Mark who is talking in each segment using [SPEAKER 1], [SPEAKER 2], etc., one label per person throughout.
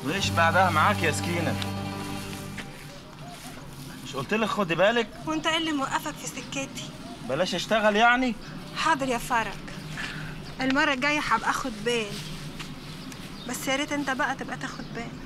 [SPEAKER 1] وايش بعدها معاك يا سكينه مش قلت لك خدي بالك
[SPEAKER 2] وانت ايه اللي موقفك في سكتي
[SPEAKER 1] بلاش اشتغل يعني
[SPEAKER 2] حاضر يا فرج المرة الجاية هبقى اخد بالي بس يا ريت انت بقى تبقى تاخد بالك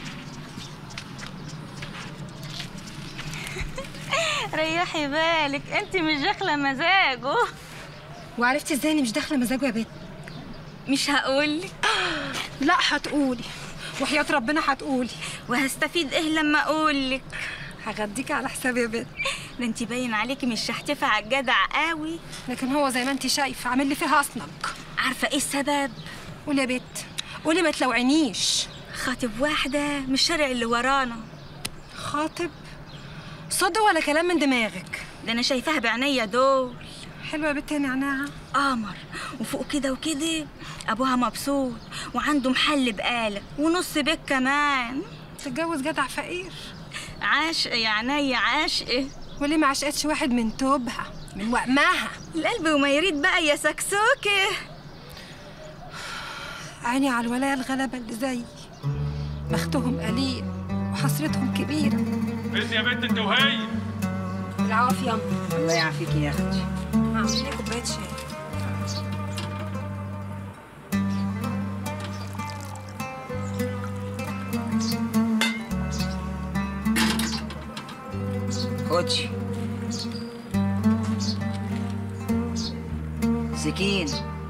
[SPEAKER 3] ريحي بالك انت مش داخله مزاجه
[SPEAKER 2] وعرفتي ازاي اني مش داخله مزاجه يا بنت
[SPEAKER 3] مش هقولك
[SPEAKER 2] لا هتقولي وحياة ربنا هتقولي
[SPEAKER 3] وهستفيد ايه لما اقولك
[SPEAKER 2] هغديكي على حسابي يا بنت
[SPEAKER 3] ده انت باين عليكي مش شحتفه على الجدع قوي
[SPEAKER 2] لكن هو زي ما انت شايفه عامل لي فيها اصنك
[SPEAKER 3] عارفه ايه السبب
[SPEAKER 2] قولي يا بنت قولي ما تلوعينيش
[SPEAKER 3] خاطب واحده مش الشارع اللي ورانا
[SPEAKER 2] خاطب صدق ولا كلام من دماغك
[SPEAKER 3] ده انا شايفاها بعينيا دول
[SPEAKER 2] حلوه يا بنت يا نعناع
[SPEAKER 3] قمر وفوق كده وكده ابوها مبسوط وعنده محل بقاله ونص بيت كمان
[SPEAKER 2] تتجوز جدع فقير
[SPEAKER 3] عاشق يا عينيا عاشق
[SPEAKER 2] وليه ما عشقتش واحد من توبها من وقمها
[SPEAKER 3] القلب وما يريد بقى يا سكسوكه
[SPEAKER 2] عيني على الولاية الغلبة اللي زيي بختهم قليل وحسرتهم كبيرة
[SPEAKER 4] بس يا بنت انت وهي
[SPEAKER 2] العافية يا
[SPEAKER 5] الله يعافيك يا اختي
[SPEAKER 2] هعمل لي كوباية شاي
[SPEAKER 5] خدي سكين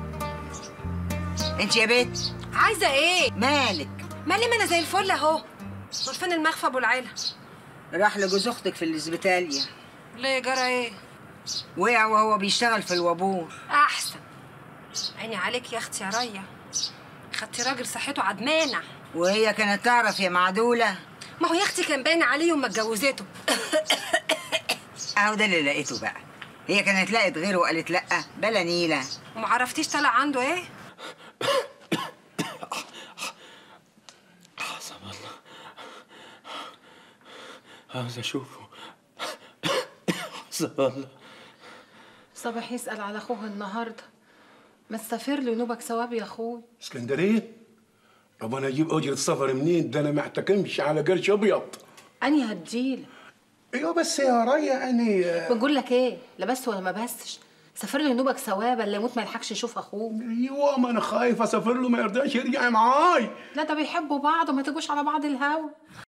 [SPEAKER 5] انت يا بنت
[SPEAKER 2] عايزة ايه؟
[SPEAKER 5] مالك
[SPEAKER 2] مالي ما انا زي الفل اهو فين المخفى ابو العيلة؟
[SPEAKER 5] راح لجوز اختك في الاسبيتاليا
[SPEAKER 2] ليه جرى ايه؟
[SPEAKER 5] وقع وهو بيشتغل في الوابور
[SPEAKER 2] احسن عيني عليك يا اختي يا ريا خدتي راجل صحته عدمانة
[SPEAKER 5] وهي كانت تعرف يا معدولة
[SPEAKER 2] ما هو يا اختي كان باين عليه يوم ما اتجوزته
[SPEAKER 5] اهو ده اللي لقيته بقى هي كانت لقت غيره وقالت لا بلا نيلة
[SPEAKER 2] وما عرفتيش طلع عنده ايه؟
[SPEAKER 4] حسب الله عاوز اشوفه حسب الله
[SPEAKER 6] صباح يسأل على أخوها النهاردة ما تسافر له نوبك ثواب يا أخوي
[SPEAKER 7] اسكندريه طب انا اجيب اجره سفر منين ده انا ما احتكمش على قرش ابيض
[SPEAKER 6] أني هديلك
[SPEAKER 7] ايوه بس يا ريا اني
[SPEAKER 6] بقول لك إيه لا بس ولا ما بسش سافر له نوبك ثواب اللي يموت ما يلحقش يشوف أخوه
[SPEAKER 7] ايوه ما انا خايف اسافر له ما يرضاش يرجع معاي
[SPEAKER 6] لا ده بيحبوا بعض وما تجوش على بعض الهوا